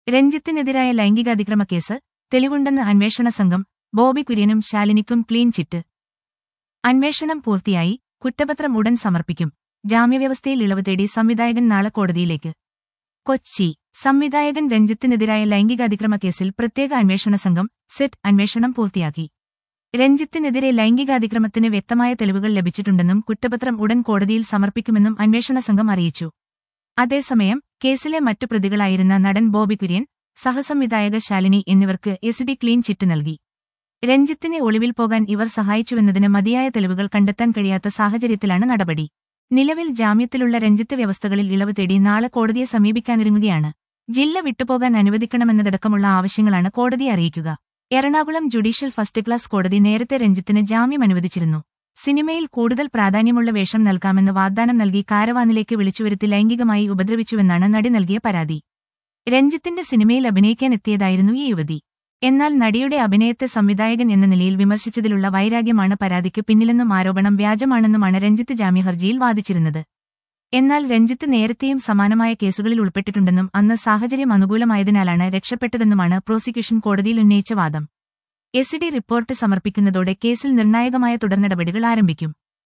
രഞ്ജിത്തിനെതിരായ ലൈംഗികാതിക്രമ case തെളിവുണ്ടെന്ന് അന്വേഷണ സംഘം ബോബി കുര്യനും ശാലിനിക്കും ക്ലീൻ ചിറ്റ് അന്വേഷണം പൂർത്തിയായി കുറ്റപത്രം ഉടൻ സമർപ്പിക്കും ജാമ്യവ്യവസ്ഥയിൽ ഇളവ് തേടി സംവിധായകൻ നാളെ കോടതിയിലേക്ക് കൊച്ചി സംവിധായകൻ രഞ്ജിത്തിനെതിരായ ലൈംഗികാതിക്രമ കേസിൽ പ്രത്യേക അന്വേഷണ സംഘം സെറ്റ് അന്വേഷണം പൂർത്തിയാക്കി രഞ്ജിത്തിനെതിരെ ലൈംഗികാതിക്രമത്തിന് വ്യക്തമായ തെളിവുകൾ ലഭിച്ചിട്ടുണ്ടെന്നും കുറ്റപത്രം ഉടൻ കോടതിയിൽ സമർപ്പിക്കുമെന്നും അന്വേഷണ സംഘം അറിയിച്ചു അതേസമയം കേസിലെ മറ്റു പ്രതികളായിരുന്ന നടൻ ബോബി കുര്യൻ സഹസംവിധായക ശാലിനി എന്നിവർക്ക് എസ് ഡി ക്ലീൻ ചിറ്റ് നൽകി രഞ്ജിത്തിനെ ഒളിവിൽ പോകാൻ ഇവർ സഹായിച്ചുവെന്നതിന് മതിയായ തെളിവുകൾ കണ്ടെത്താൻ കഴിയാത്ത സാഹചര്യത്തിലാണ് നടപടി നിലവിൽ ജാമ്യത്തിലുള്ള രഞ്ജിത്ത് വ്യവസ്ഥകളിൽ ഇളവ് തേടി നാളെ കോടതിയെ സമീപിക്കാനൊരുങ്ങുകയാണ് ജില്ല വിട്ടുപോകാൻ അനുവദിക്കണമെന്നതടക്കമുള്ള ആവശ്യങ്ങളാണ് കോടതിയെ അറിയിക്കുക എറണാകുളം ജുഡീഷ്യൽ ഫസ്റ്റ് ക്ലാസ് കോടതി നേരത്തെ രഞ്ജിത്തിന് ജാമ്യം അനുവദിച്ചിരുന്നു സിനിമയിൽ കൂടുതൽ പ്രാധാന്യമുള്ള വേഷം നൽകാമെന്ന് വാഗ്ദാനം നൽകി കാരവാനിലേക്ക് വിളിച്ചുവരുത്തി ലൈംഗികമായി ഉപദ്രവിച്ചുവെന്നാണ് നടി നൽകിയ പരാതി രഞ്ജിത്തിന്റെ സിനിമയിൽ അഭിനയിക്കാനെത്തിയതായിരുന്നു ഈ യുവതി എന്നാൽ നടിയുടെ അഭിനയത്തെ സംവിധായകൻ എന്ന നിലയിൽ വിമർശിച്ചതിലുള്ള വൈരാഗ്യമാണ് പരാതിക്ക് പിന്നിലെന്നും ആരോപണം വ്യാജമാണെന്നുമാണ് രഞ്ജിത്ത് ജാമ്യഹർജിയിൽ വാദിച്ചിരുന്നത് എന്നാൽ രഞ്ജിത്ത് നേരത്തെയും സമാനമായ കേസുകളിൽ ഉൾപ്പെട്ടിട്ടുണ്ടെന്നും അന്ന് സാഹചര്യം അനുകൂലമായതിനാലാണ് രക്ഷപ്പെട്ടതെന്നുമാണ് പ്രോസിക്യൂഷൻ കോടതിയിൽ ഉന്നയിച്ച വാദം എസ് ഡി റിപ്പോർട്ട് സമർപ്പിക്കുന്നതോടെ കേസിൽ നിർണായകമായ തുടർനടപടികൾ ആരംഭിക്കും